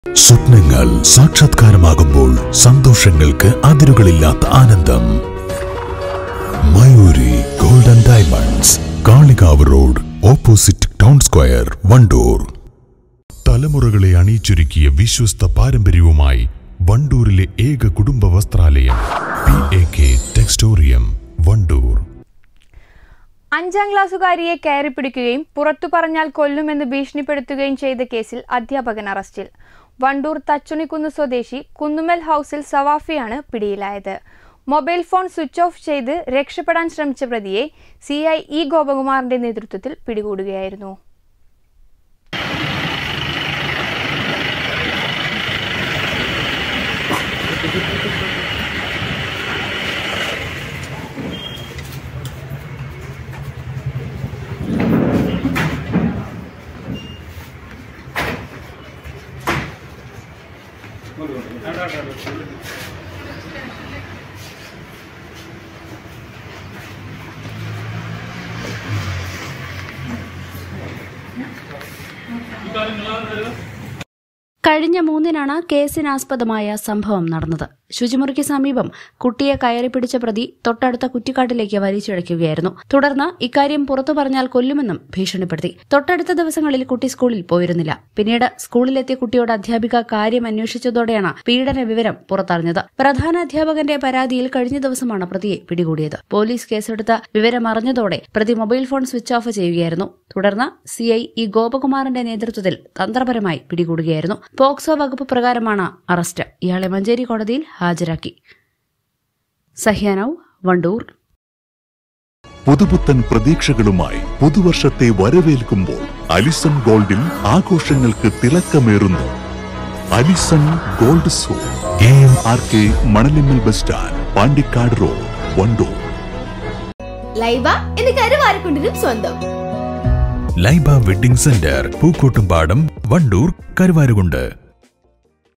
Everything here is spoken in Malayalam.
സ്വപ്നങ്ങൾ സാക്ഷാത്കാരമാകുമ്പോൾ സന്തോഷങ്ങൾക്ക് അതിരുകളില്ലാത്ത ആനന്ദം Mayuri golden diamonds Kalikavu road opposite town square Wandoor തലമുറകളെ അണിയിച്ചൊരുക്കിയ വിശ്വസ്ത പാരമ്പര്യവുമായി വണ്ടൂരിലെ ഏക കുടുംബ വസ്ത്രാലയം P A K textorium Wandoor അഞ്ചാം ക്ലാസ്സുകാരിയെ കയറിപ്പിടിക്കുകയും പുറത്തു പറഞ്ഞാൽ കൊല്ലുമെന്ന് ഭീഷണിപ്പെടുത്തുകയും ചെയ്ത കേസിൽ അധ്യാപകൻ അറസ്റ്റിൽ വണ്ടൂർ തച്ചുണിക്കുന്ന് സ്വദേശി കുന്നുമൽ ഹൗസിൽ സവാഫിയാണ് പിടിയിലായത് മൊബൈൽ ഫോൺ സ്വിച്ച് ഓഫ് ചെയ്ത് രക്ഷപ്പെടാൻ ശ്രമിച്ച പ്രതിയെ സി ഐ ഇ ഗോപകുമാറിന്റെ നേതൃത്വത്തിൽ പിടികൂടുകയായിരുന്നു കഴിഞ്ഞ മൂന്നിനാണ് കേസിനാസ്പദമായ സംഭവം നടന്നത് ശുചിമുറിക്ക് സമീപം കുട്ടിയെ കയറിപ്പിടിച്ച പ്രതി തൊട്ടടുത്ത കുറ്റിക്കാട്ടിലേക്ക് വലിച്ചിഴയ്ക്കുകയായിരുന്നു തുടർന്ന് ഇക്കാര്യം പുറത്തു പറഞ്ഞാൽ കൊല്ലുമെന്നും ഭീഷണിപ്പെടുത്തി തൊട്ടടുത്ത ദിവസങ്ങളിൽ കുട്ടി സ്കൂളിൽ പോയിരുന്നില്ല പിന്നീട് സ്കൂളിലെത്തിയ കുട്ടിയോട് അധ്യാപിക കാര്യം അന്വേഷിച്ചതോടെയാണ് പീഡന വിവരം പുറത്തറിഞ്ഞത് പ്രധാന അധ്യാപകന്റെ പരാതിയിൽ കഴിഞ്ഞ ദിവസമാണ് പ്രതിയെ പിടികൂടിയത് പോലീസ് കേസെടുത്ത വിവരം അറിഞ്ഞതോടെ പ്രതി മൊബൈൽ ഫോൺ സ്വിച്ച് ഓഫ് ചെയ്യുകയായിരുന്നു തുടർന്ന് സിഐ ഇ ഗോപകുമാറിന്റെ നേതൃത്വത്തിൽ തന്ത്രപരമായി പിടികൂടുകയായിരുന്നു പോക്സോ വകുപ്പ് പ്രകാരമാണ് അറസ്റ്റ് ഇയാളെ മഞ്ചേരി കോടതിയിൽ ഹാജരാക്കി സഹ്യാനവ് വണ്ടൂർ പുതുപുത്തൻ പ്രതീക്ഷകളുമായി പുതുവർഷത്തെ വരവേൽക്കുമ്പോൾ അലിസൺ ഗോൾഡിൽ ആഘോഷങ്ങൾക്ക് തിളക്കമേറുന്നു അലിസൺ ഗോൾഡ് സോ A M R K Manalimmal bus stand Pandikkad road Wandoor Laiba എന്ന് കരുവാരക്കുണ്ടിനും സ്വന്തം ലൈബ വെഡിംഗ് സെന്റർ പൂക്കോട്ടുംപാടം വണ്ടൂർ കരുവാരുകുണ്ട്